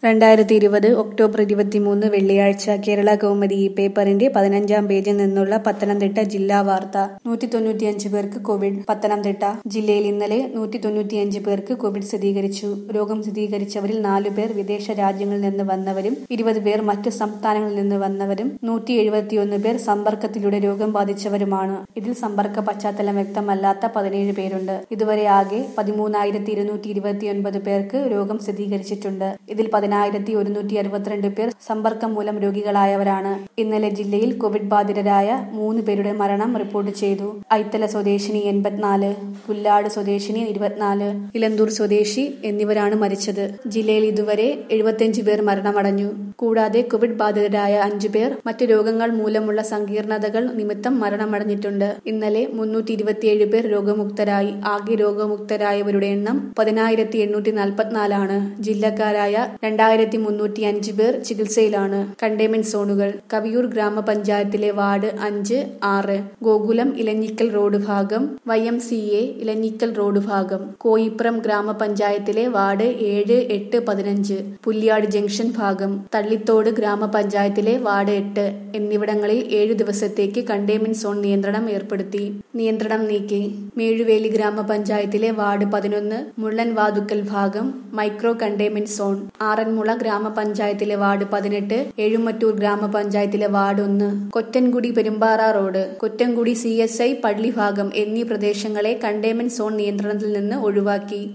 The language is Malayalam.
രണ്ടായിരത്തി ഇരുപത് ഒക്ടോബർ ഇരുപത്തിമൂന്ന് വെള്ളിയാഴ്ച കേരള കൗമുദി ഈ പേപ്പറിന്റെ പതിനഞ്ചാം പേജിൽ നിന്നുള്ള പത്തനംതിട്ട ജില്ലാ വാർത്ത നൂറ്റി തൊണ്ണൂറ്റിയഞ്ച് പേർക്ക് കോവിഡ് പത്തനംതിട്ട ജില്ലയിൽ ഇന്നലെ നൂറ്റി തൊണ്ണൂറ്റിയഞ്ച് പേർക്ക് കോവിഡ് സ്ഥിരീകരിച്ചു രോഗം സ്ഥിരീകരിച്ചവരിൽ നാലു പേർ വിദേശ രാജ്യങ്ങളിൽ നിന്ന് വന്നവരും ഇരുപത് പേർ മറ്റു സംസ്ഥാനങ്ങളിൽ നിന്ന് വന്നവരും നൂറ്റി എഴുപത്തിയൊന്ന് പേർ സമ്പർക്കത്തിലൂടെ രോഗം ബാധിച്ചവരുമാണ് ഇതിൽ സമ്പർക്ക പശ്ചാത്തലം വ്യക്തമല്ലാത്ത പതിനേഴ് പേരുണ്ട് ഇതുവരെ ആകെ പതിമൂന്നായിരത്തി ഇരുന്നൂറ്റി ഇരുപത്തിയൊൻപത് പേർക്ക് രോഗം സ്ഥിരീകരിച്ചിട്ടുണ്ട് ഇതിൽ പതിനായിരത്തി ഒരുന്നൂറ്റി അറുപത്തിരണ്ട് പേർ സമ്പർക്കം മൂലം രോഗികളായവരാണ് ഇന്നലെ ജില്ലയിൽ കോവിഡ് ബാധിതരായ മൂന്ന് പേരുടെ മരണം റിപ്പോർട്ട് ചെയ്തു ഐത്തല സ്വദേശിനി എൺപത്തിനാല് പുല്ലാട് സ്വദേശിനി ഇരുപത്തിനാല് ഇലന്തൂർ സ്വദേശി എന്നിവരാണ് മരിച്ചത് ജില്ലയിൽ ഇതുവരെ എഴുപത്തിയഞ്ച് പേർ മരണമടഞ്ഞു കൂടാതെ കോവിഡ് ബാധിതരായ അഞ്ചു പേർ മറ്റു രോഗങ്ങൾ മൂലമുള്ള സങ്കീർണതകൾ നിമിത്തം മരണമടഞ്ഞിട്ടുണ്ട് ഇന്നലെ മുന്നൂറ്റി ഇരുപത്തിയേഴ് പേർ രോഗമുക്തരായി ആകെ രോഗമുക്തരായവരുടെ എണ്ണം പതിനായിരത്തി എണ്ണൂറ്റി നാൽപ്പത്തിനാലാണ് ജില്ലക്കാരായ രണ്ടായിരത്തി മുന്നൂറ്റി അഞ്ച് പേർ ചികിത്സയിലാണ് കണ്ടെയ്ൻമെന്റ് സോണുകൾ കവിയൂർ ഗ്രാമപഞ്ചായത്തിലെ വാർഡ് അഞ്ച് ആറ് ഗോകുലം ഇലഞ്ഞിക്കൽ റോഡ് ഭാഗം Y M C A Elanjikkal road ഭാഗം കോയിപ്പുറം ഗ്രാമപഞ്ചായത്തിലെ വാർഡ് ഏഴ് എട്ട് പതിനഞ്ച് പുല്യാട് ജംഗ്ഷൻ ഭാഗം തള്ളിത്തോട് ഗ്രാമപഞ്ചായത്തിലെ വാർഡ് എട്ട് എന്നിവിടങ്ങളിൽ ഏഴു ദിവസത്തേക്ക് കണ്ടെയ്ൻമെന്റ് സോൺ നിയന്ത്രണം ഏർപ്പെടുത്തി നിയന്ത്രണം നീക്കി മേഴുവേലി ഗ്രാമപഞ്ചായത്തിലെ വാർഡ് പതിനൊന്ന് മുള്ളൻ വാതുക്കൽ ഭാഗം മൈക്രോ കണ്ടെയ്ൻമെന്റ് സോൺ ആറന്മുള ഗ്രാമപഞ്ചായത്തിലെ വാർഡ് പതിനെട്ട് എഴുമറ്റൂർ ഗ്രാമപഞ്ചായത്തിലെ വാർഡ് ഒന്ന് Kottankudi Perumpara road Kottankudi C S I പള്ളി ഭാഗം എന്നീ പ്രദേശങ്ങളെ കണ്ടെയ്ൻമെന്റ് സോൺ നിയന്ത്രണത്തിൽ നിന്ന് ഒഴിവാക്കി